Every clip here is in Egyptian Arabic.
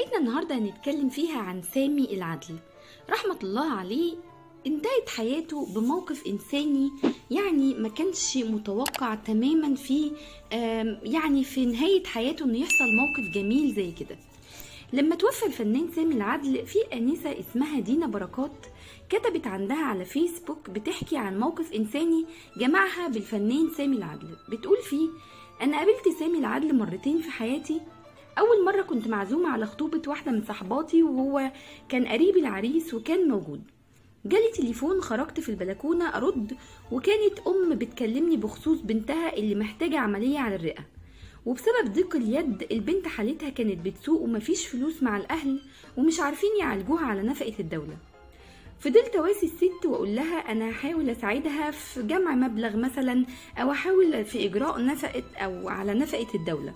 حلقتنا النهاردة هنتكلم فيها عن سامي العدل رحمة الله عليه انتهت حياته بموقف إنساني يعني ما كانش متوقع تماما في آم، يعني في نهاية حياته إنه يحصل موقف جميل زي كده لما توفى الفنان سامي العدل في أنسة اسمها دينا بركات كتبت عندها على فيسبوك بتحكي عن موقف إنساني جمعها بالفنان سامي العدل بتقول فيه أنا قابلت سامي العدل مرتين في حياتي أول مرة كنت معزومة على خطوبة واحدة من صحباتي وهو كان قريب العريس وكان موجود جالي تليفون خرجت في البلكونة أرد وكانت أم بتكلمني بخصوص بنتها اللي محتاجة عملية على الرئة وبسبب ضيق اليد البنت حالتها كانت بتسوء ومفيش فلوس مع الأهل ومش عارفين يعالجوها على نفقة الدولة فضلت اواسي الست واقول لها انا هحاول اساعدها في جمع مبلغ مثلا او احاول في اجراء نفقه او على نفقه الدوله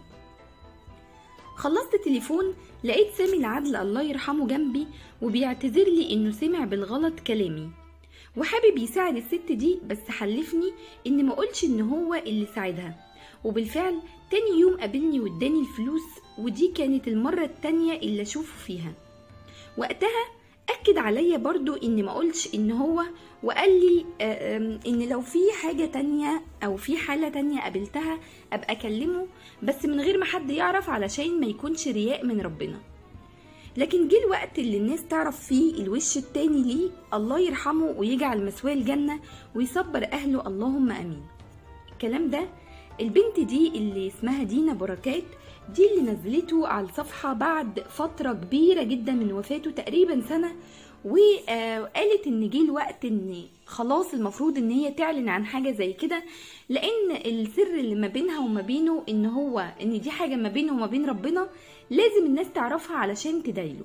خلصت تليفون لقيت سامي العدل الله يرحمه جنبي وبيعتذر لي انه سمع بالغلط كلامي وحابب يساعد الست دي بس حلفني ان ما اقولش ان هو اللي ساعدها وبالفعل تاني يوم قابلني واداني الفلوس ودي كانت المرة التانية اللي اشوفه فيها وقتها اكد عليا برضو ان ما اقولش ان هو وقال لي آه، آم، ان لو في حاجة تانية او في حالة تانية قابلتها ابقى اكلمه بس من غير ما حد يعرف علشان ما يكونش رياء من ربنا لكن جه الوقت اللي الناس تعرف فيه الوش التاني ليه الله يرحمه ويجعل مثواه الجنة ويصبر أهله اللهم أمين الكلام ده البنت دي اللي اسمها دينا بركات دي اللي نزلته على الصفحة بعد فترة كبيرة جدا من وفاته تقريبا سنة وقالت ان جه الوقت ان خلاص المفروض ان هي تعلن عن حاجة زي كده لان السر اللي ما بينها وما بينه ان هو ان دي حاجة ما بينه وما بين ربنا لازم الناس تعرفها علشان تدايله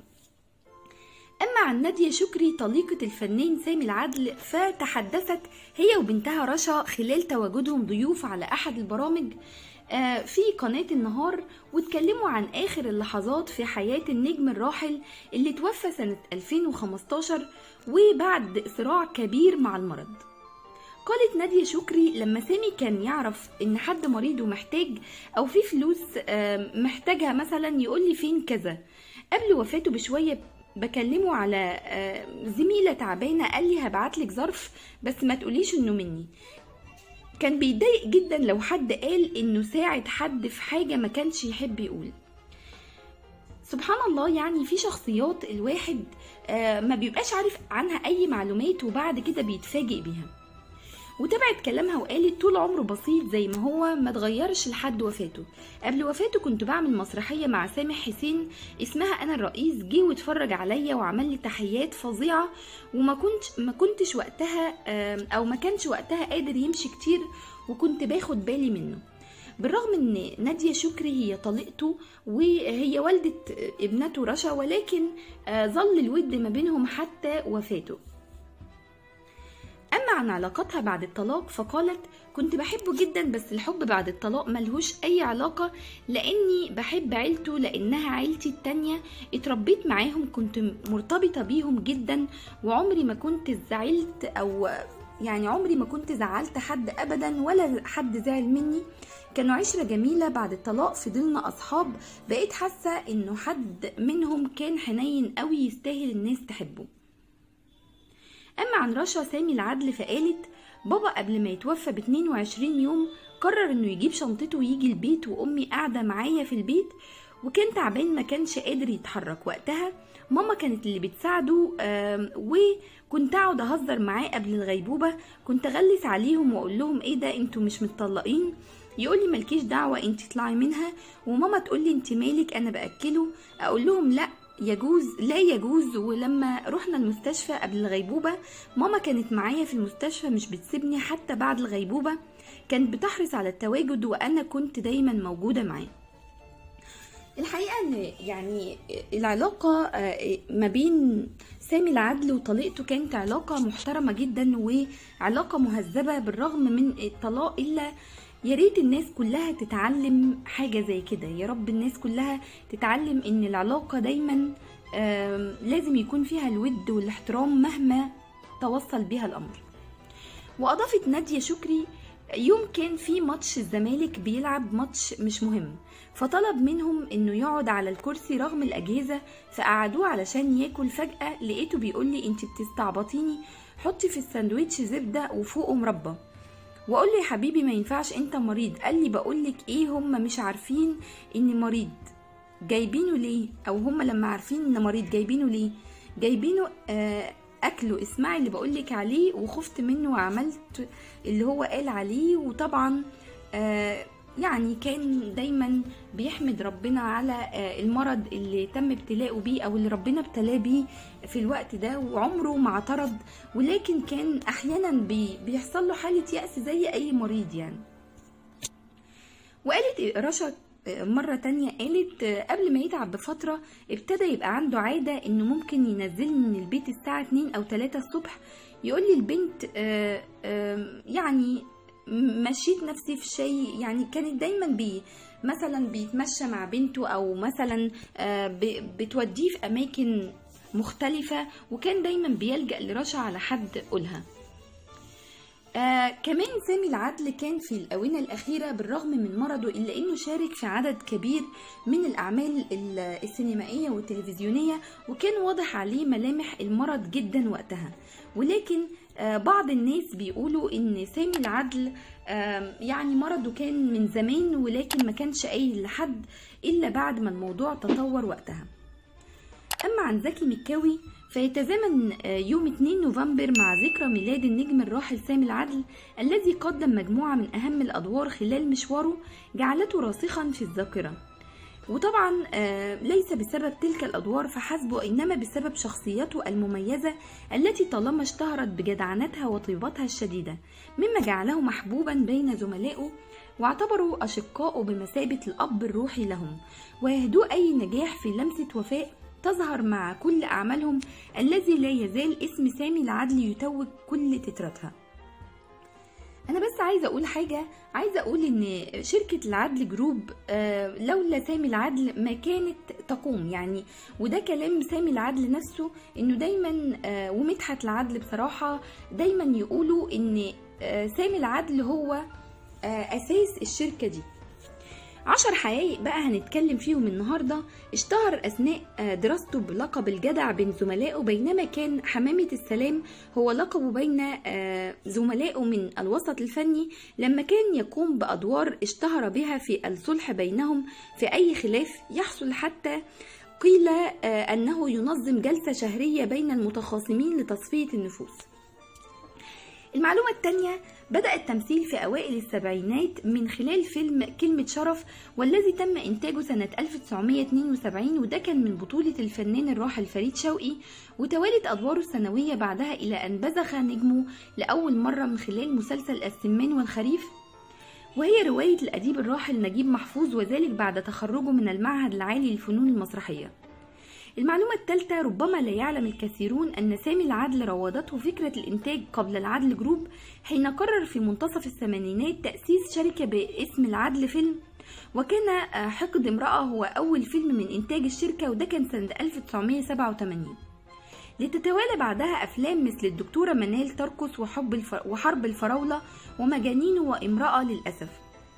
أما عن نادية شكري طليقة الفنان سامي العدل فتحدثت هي وبنتها رشا خلال تواجدهم ضيوف على أحد البرامج آه، في قناة النهار واتكلموا عن آخر اللحظات في حياة النجم الراحل اللي توفى سنة 2015 وبعد صراع كبير مع المرض قالت نادية شكري لما سامي كان يعرف ان حد مريض ومحتاج او في فلوس آه، محتاجها مثلا يقول لي فين كذا قبل وفاته بشوية بكلمه على آه، زميلة تعبانة قال لي هبعتلك ظرف بس ما تقوليش انه مني كان بيتضايق جدا لو حد قال انه ساعد حد في حاجة ما كانش يحب يقول سبحان الله يعني في شخصيات الواحد آه، ما بيبقاش عارف عنها اي معلومات وبعد كده بيتفاجئ بيها وتابعت كلامها وقالت طول عمره بسيط زي ما هو ما اتغيرش لحد وفاته قبل وفاته كنت بعمل مسرحية مع سامح حسين اسمها أنا الرئيس جه واتفرج عليا وعمل لي تحيات فظيعة وما كنت ما كنتش وقتها آم، أو ما كانش وقتها قادر يمشي كتير وكنت باخد بالي منه بالرغم ان نادية شكري هي طليقته وهي والدة ابنته رشا ولكن آه، ظل الود ما بينهم حتى وفاته أما عن علاقتها بعد الطلاق فقالت كنت بحبه جدا بس الحب بعد الطلاق ملهوش أي علاقة لأني بحب عيلته لأنها عيلتي التانية اتربيت معاهم كنت مرتبطة بيهم جدا وعمري ما كنت زعلت أو يعني عمري ما كنت زعلت حد أبدا ولا حد زعل مني كانوا عشرة جميلة بعد الطلاق فضلنا أصحاب بقيت حاسة إنه حد منهم كان حنين قوي يستاهل الناس تحبه أما عن رشا سامي العدل فقالت بابا قبل ما يتوفى ب 22 يوم قرر إنه يجيب شنطته ويجي البيت وأمي قاعدة معايا في البيت وكان تعبان ما كانش قادر يتحرك وقتها ماما كانت اللي بتساعده آم، وكنت اقعد اهزر معاه قبل الغيبوبه كنت اغلس عليهم واقول لهم ايه ده انتوا مش متطلقين يقول لي مالكيش دعوه انت اطلعي منها وماما تقول لي انت مالك انا باكله اقول لهم لا يجوز لا يجوز ولما رحنا المستشفى قبل الغيبوبة ماما كانت معايا في المستشفى مش بتسيبني حتى بعد الغيبوبة كانت بتحرص على التواجد وأنا كنت دايما موجودة معاه الحقيقة ان يعني العلاقة آه، ما بين سامي العدل وطليقته كانت علاقة محترمة جدا وعلاقة مهذبة بالرغم من الطلاق إلا يا ريت الناس كلها تتعلم حاجة زي كده يا رب الناس كلها تتعلم ان العلاقة دايما آم، لازم يكون فيها الود والاحترام مهما توصل بها الأمر وأضافت نادية شكري يوم كان في ماتش الزمالك بيلعب ماتش مش مهم فطلب منهم انه يقعد على الكرسي رغم الاجهزه فقعدوه علشان ياكل فجاه لقيته بيقول لي انت بتستعبطيني حطي في الساندوتش زبده وفوقه مربى واقول له يا حبيبي ما ينفعش انت مريض قال لي بقول لك ايه هم مش عارفين اني مريض جايبينه ليه او هم لما عارفين ان مريض جايبينه ليه جايبينه آه اكله اسمعي اللي بقولك عليه وخفت منه وعملت اللي هو قال عليه وطبعا آه يعني كان دايما بيحمد ربنا على آه المرض اللي تم ابتلاؤه بيه او اللي ربنا ابتلاه بيه في الوقت ده وعمره ما اعترض ولكن كان احيانا بي بيحصل له حاله يأس زي اي مريض يعني وقالت رشا مرة تانية قالت قبل ما يتعب بفترة ابتدى يبقى عنده عادة انه ممكن ينزلني من البيت الساعة 2 او 3 الصبح يقول لي البنت يعني مشيت نفسي في شيء يعني كانت دايما بي مثلا بيتمشى مع بنته او مثلا بتوديه في اماكن مختلفة وكان دايما بيلجأ لرشا على حد قولها آه كمان سامي العدل كان في الآونة الأخيرة بالرغم من مرضه إلا أنه شارك في عدد كبير من الأعمال السينمائية والتلفزيونية وكان واضح عليه ملامح المرض جدا وقتها ولكن آه بعض الناس بيقولوا ان سامي العدل آه يعني مرضه كان من زمان ولكن ما كانش قايل لحد الا بعد ما الموضوع تطور وقتها اما عن زكي مكاوي فيتزامن يوم 2 نوفمبر مع ذكرى ميلاد النجم الراحل سامي العدل الذي قدم مجموعة من أهم الأدوار خلال مشواره جعلته راسخا في الذاكرة وطبعا ليس بسبب تلك الأدوار فحسب وإنما بسبب شخصيته المميزة التي طالما اشتهرت بجدعنتها وطيبتها الشديدة مما جعله محبوبا بين زملائه واعتبروا أشقائه بمثابة الأب الروحي لهم ويهدوا أي نجاح في لمسة وفاء تظهر مع كل أعمالهم الذي لا يزال اسم سامي العدل يتوج كل تتراتها أنا بس عايزة أقول حاجة عايزة أقول إن شركة العدل جروب آه لولا سامي العدل ما كانت تقوم يعني وده كلام سامي العدل نفسه إنه دايما آه ومدحت العدل بصراحة دايما يقولوا إن آه سامي العدل هو أساس الشركة دي عشر حقائق بقى هنتكلم فيهم النهاردة اشتهر أثناء دراسته بلقب الجدع بين زملائه بينما كان حمامة السلام هو لقبه بين زملائه من الوسط الفني لما كان يقوم بأدوار اشتهر بها في الصلح بينهم في أي خلاف يحصل حتى قيل أنه ينظم جلسة شهرية بين المتخاصمين لتصفية النفوس المعلومة الثانية بدأ التمثيل في أوائل السبعينات من خلال فيلم كلمة شرف والذي تم إنتاجه سنة 1972 وده كان من بطولة الفنان الراحل فريد شوقي وتوالت أدواره السنوية بعدها إلى أن بزخ نجمه لأول مرة من خلال مسلسل السمان والخريف وهي رواية الأديب الراحل نجيب محفوظ وذلك بعد تخرجه من المعهد العالي للفنون المسرحية المعلومة الثالثة ربما لا يعلم الكثيرون أن سامي العدل راودته فكرة الإنتاج قبل العدل جروب حين قرر في منتصف الثمانينات تأسيس شركة باسم العدل فيلم وكان حقد امرأة هو أول فيلم من إنتاج الشركة وده كان سنة 1987 لتتوالى بعدها أفلام مثل الدكتورة منال تركس وحب الف... وحرب الفراولة ومجانين وامرأة للأسف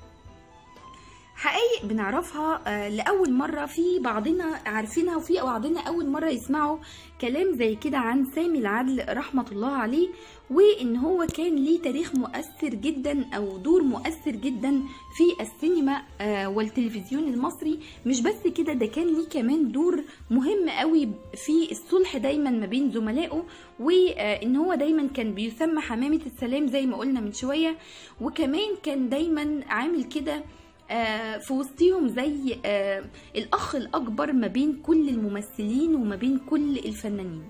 حقائق بنعرفها لأول مرة في بعضنا عارفينها وفي بعضنا أول مرة يسمعوا كلام زي كده عن سامي العدل رحمة الله عليه وإن هو كان ليه تاريخ مؤثر جدا أو دور مؤثر جدا في السينما والتلفزيون المصري مش بس كده ده كان ليه كمان دور مهم قوي في الصلح دايما ما بين زملائه وإن هو دايما كان بيسمى حمامة السلام زي ما قلنا من شوية وكمان كان دايما عامل كده في وسطهم زي الأخ الأكبر ما بين كل الممثلين وما بين كل الفنانين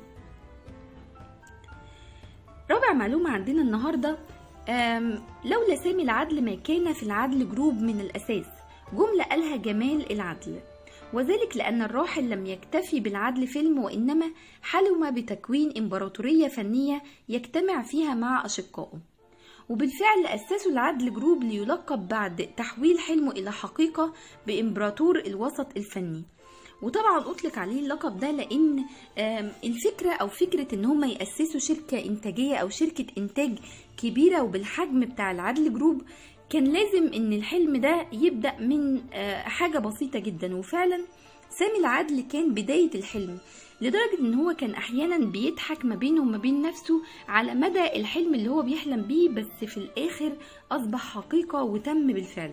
رابع معلومة عندنا النهاردة لولا سامي العدل ما كان في العدل جروب من الأساس جملة قالها جمال العدل وذلك لأن الراحل لم يكتفي بالعدل فيلم وإنما حلم بتكوين إمبراطورية فنية يجتمع فيها مع أشقائه وبالفعل أسسوا العدل جروب ليلقب بعد تحويل حلمه إلى حقيقة بإمبراطور الوسط الفني وطبعا اطلق عليه اللقب ده لان آم، الفكره او فكره ان هم ياسسوا شركه انتاجيه او شركه انتاج كبيره وبالحجم بتاع العدل جروب كان لازم ان الحلم ده يبدا من آه، حاجه بسيطه جدا وفعلا سامي العدل كان بدايه الحلم لدرجة ان هو كان احيانا بيضحك ما بينه وما بين نفسه على مدى الحلم اللي هو بيحلم بيه بس في الاخر اصبح حقيقة وتم بالفعل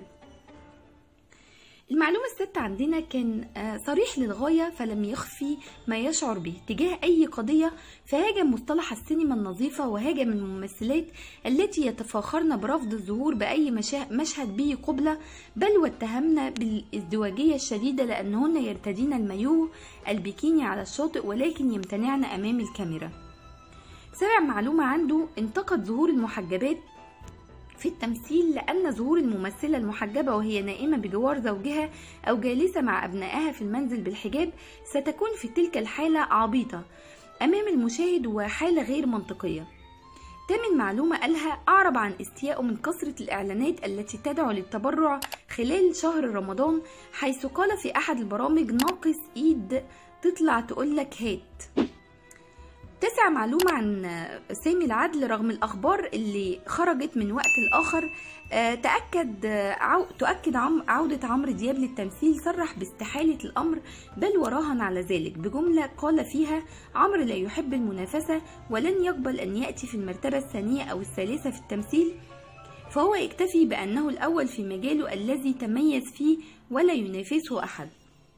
المعلومة الستة عندنا كان آه، صريح للغاية فلم يخفي ما يشعر به تجاه أي قضية فهاجم مصطلح السينما النظيفة وهاجم الممثلات التي يتفاخرن برفض الظهور بأي مشا- مشهد به قبلة بل واتهمن بالازدواجية الشديدة لأنهن يرتدين المايو البيكيني على الشاطئ ولكن يمتنعن أمام الكاميرا سابع معلومة عنده انتقد ظهور المحجبات في التمثيل لأن ظهور الممثلة المحجبة وهي نائمة بجوار زوجها أو جالسة مع أبنائها في المنزل بالحجاب ستكون في تلك الحالة عبيطة أمام المشاهد وحالة غير منطقية تامن معلومة قالها أعرب عن استيائه من كثرة الإعلانات التي تدعو للتبرع خلال شهر رمضان حيث قال في أحد البرامج ناقص إيد تطلع تقولك هات تسع معلومة عن سامي العدل رغم الأخبار اللي خرجت من وقت لآخر آه، تأكد آه، عو... تؤكد عم... عودة عمرو دياب للتمثيل صرح باستحالة الأمر بل وراهن على ذلك بجملة قال فيها عمرو لا يحب المنافسة ولن يقبل أن يأتي في المرتبة الثانية أو الثالثة في التمثيل فهو يكتفي بأنه الأول في مجاله الذي تميز فيه ولا ينافسه أحد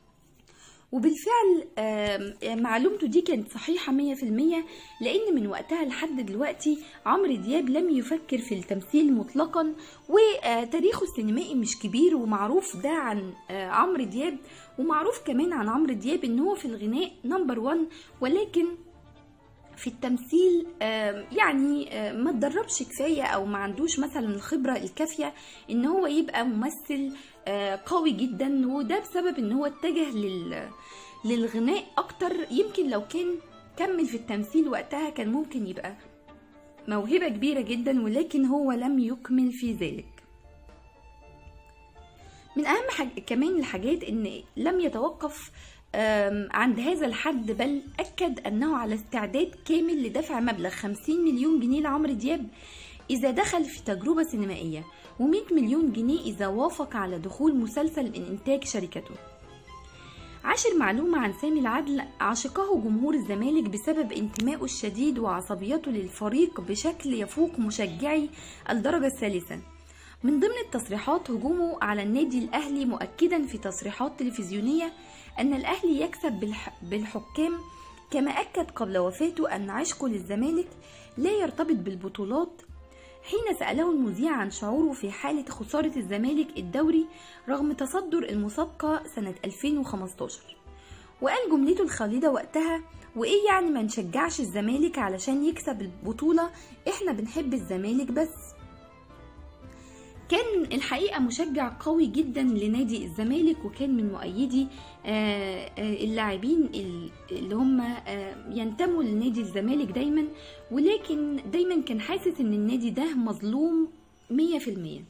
وبالفعل آم، معلومته دي كانت صحيحة مية في المية لأن من وقتها لحد دلوقتي عمرو دياب لم يفكر في التمثيل مطلقا وتاريخه السينمائي مش كبير ومعروف ده عن آه، عمرو دياب ومعروف كمان عن عمرو دياب ان هو في الغناء نمبر وان ولكن في التمثيل آم، يعني آم، ما اتدربش كفايه او ما عندوش مثلا الخبره الكافيه ان هو يبقى ممثل آه، قوي جدا وده بسبب ان هو اتجه لل للغناء اكتر يمكن لو كان كمل في التمثيل وقتها كان ممكن يبقى موهبه كبيره جدا ولكن هو لم يكمل في ذلك من اهم حاجة كمان الحاجات ان لم يتوقف آم، عند هذا الحد بل اكد انه على استعداد كامل لدفع مبلغ 50 مليون جنيه لعمرو دياب اذا دخل في تجربة سينمائية و100 مليون جنيه اذا وافق على دخول مسلسل من انتاج شركته عاشر معلومة عن سامي العدل عشقه جمهور الزمالك بسبب انتمائه الشديد وعصبيته للفريق بشكل يفوق مشجعي الدرجة الثالثة من ضمن التصريحات هجومه على النادي الأهلي مؤكدا في تصريحات تلفزيونية أن الأهلي يكسب بالح... بالحكام كما أكد قبل وفاته أن عشقه للزمالك لا يرتبط بالبطولات حين سأله المذيع عن شعوره في حالة خسارة الزمالك الدوري رغم تصدر المسابقة سنة 2015 وقال جملته الخالدة وقتها وإيه يعني ما نشجعش الزمالك علشان يكسب البطولة إحنا بنحب الزمالك بس كان الحقيقة مشجع قوي جدا لنادي الزمالك وكان من مؤيدي آه، آه، اللاعبين ال- اللي هم آه، ينتموا لنادي الزمالك دايما ولكن دايما كان حاسس ان النادي ده مظلوم مية في المية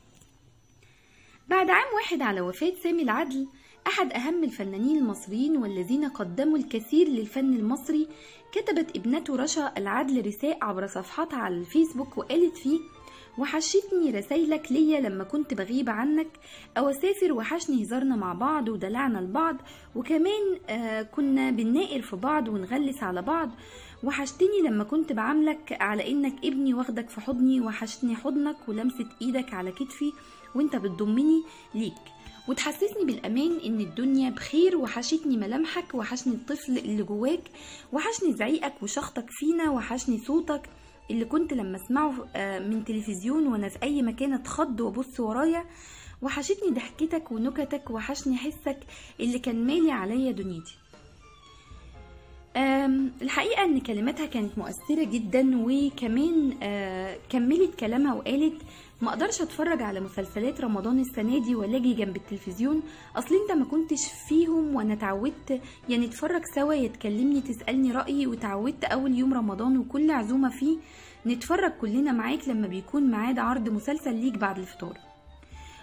بعد عام واحد على وفاة سامي العدل أحد أهم الفنانين المصريين والذين قدموا الكثير للفن المصري كتبت ابنته رشا العدل رساء عبر صفحتها على الفيسبوك وقالت فيه وحشتني رسايلك ليا لما كنت بغيب عنك أو أسافر وحشني هزارنا مع بعض ودلعنا لبعض وكمان آه كنا بنناقر في بعض ونغلس على بعض وحشتني لما كنت بعاملك على إنك ابني واخدك في حضني وحشتني حضنك ولمسة إيدك على كتفي وانت بتضمني ليك وتحسسني بالأمان إن الدنيا بخير وحشتني ملامحك وحشني الطفل اللي جواك وحشني زعيقك وشخطك فينا وحشني صوتك اللي كنت لما اسمعه آه، من تلفزيون وانا في اي مكان اتخض وابص ورايا وحشتني ضحكتك ونكتك وحشني حسك اللي كان مالي عليا دنيتي آم، الحقيقة ان كلماتها كانت مؤثرة جدا وكمان آه، كملت كلامها وقالت ما اقدرش اتفرج على مسلسلات رمضان السنة دي ولا اجي جنب التلفزيون اصل انت ما كنتش فيهم وانا اتعودت يعني نتفرج سوا يتكلمني تسألني رأيي وتعودت اول يوم رمضان وكل عزومة فيه نتفرج كلنا معاك لما بيكون ميعاد عرض مسلسل ليك بعد الفطار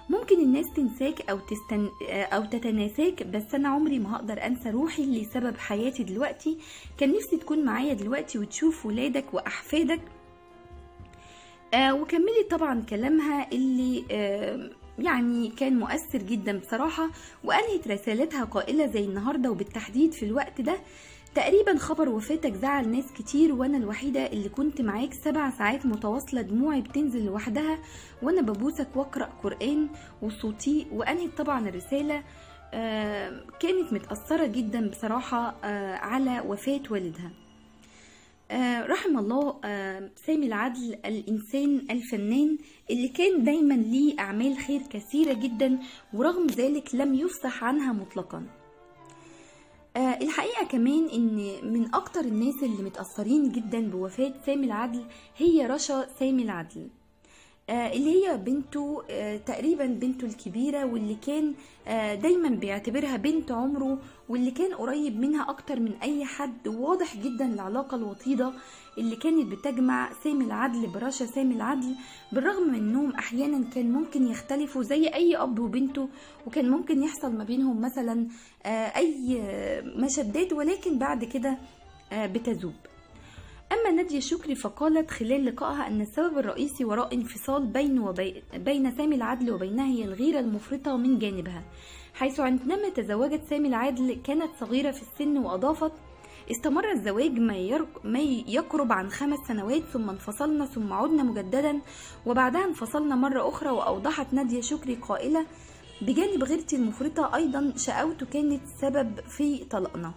ممكن الناس تنساك أو, تستن... أو تتناساك بس أنا عمري ما هقدر أنسى روحي اللي سبب حياتي دلوقتي كان نفسي تكون معايا دلوقتي وتشوف ولادك وأحفادك آه وكملت طبعا كلامها اللي آه يعني كان مؤثر جدا بصراحة وأنهت رسالتها قائلة زي النهاردة وبالتحديد في الوقت ده تقريبا خبر وفاتك زعل ناس كتير وانا الوحيدة اللي كنت معاك سبع ساعات متواصلة دموعي بتنزل لوحدها وانا ببوسك واقرأ قرآن وصوتي وانهت طبعا الرسالة آه كانت متأثرة جدا بصراحة آه على وفاة والدها آه رحم الله آه سامي العدل الإنسان الفنان اللي كان دايما ليه أعمال خير كثيرة جدا ورغم ذلك لم يفصح عنها مطلقا آه الحقيقة كمان ان من اكتر الناس اللي متأثرين جدا بوفاة سامي العدل هي رشا سامي العدل آه اللي هي بنته آه تقريبا بنته الكبيرة واللي كان آه دايما بيعتبرها بنت عمره واللي كان قريب منها اكتر من اي حد واضح جدا العلاقة الوطيدة اللي كانت بتجمع سامي العدل برشا سامي العدل بالرغم من انهم احيانا كان ممكن يختلفوا زي اي اب وبنته وكان ممكن يحصل ما بينهم مثلا اي مشدات ولكن بعد كده بتذوب أما نادية شكري فقالت خلال لقائها أن السبب الرئيسي وراء انفصال بين وبي... بين سامي العدل وبينها هي الغيرة المفرطة من جانبها حيث عندما تزوجت سامي العدل كانت صغيرة في السن وأضافت استمر الزواج ما, يرق... ما يقرب عن خمس سنوات ثم انفصلنا ثم عدنا مجددا وبعدها انفصلنا مرة أخرى وأوضحت نادية شكري قائلة بجانب غيرتي المفرطة أيضا شقاوته كانت سبب في طلاقنا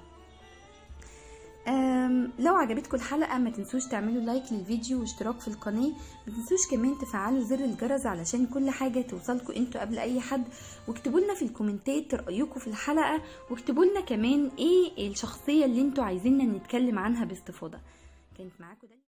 لو عجبتكم الحلقة ما تنسوش تعملوا لايك للفيديو واشتراك في القناة ما تنسوش كمان تفعلوا زر الجرس علشان كل حاجة توصلكم انتوا قبل اي حد واكتبوا لنا في الكومنتات رأيكم في الحلقة واكتبوا لنا كمان ايه الشخصية اللي انتوا عايزيننا نتكلم عنها باستفاضة كانت معاكم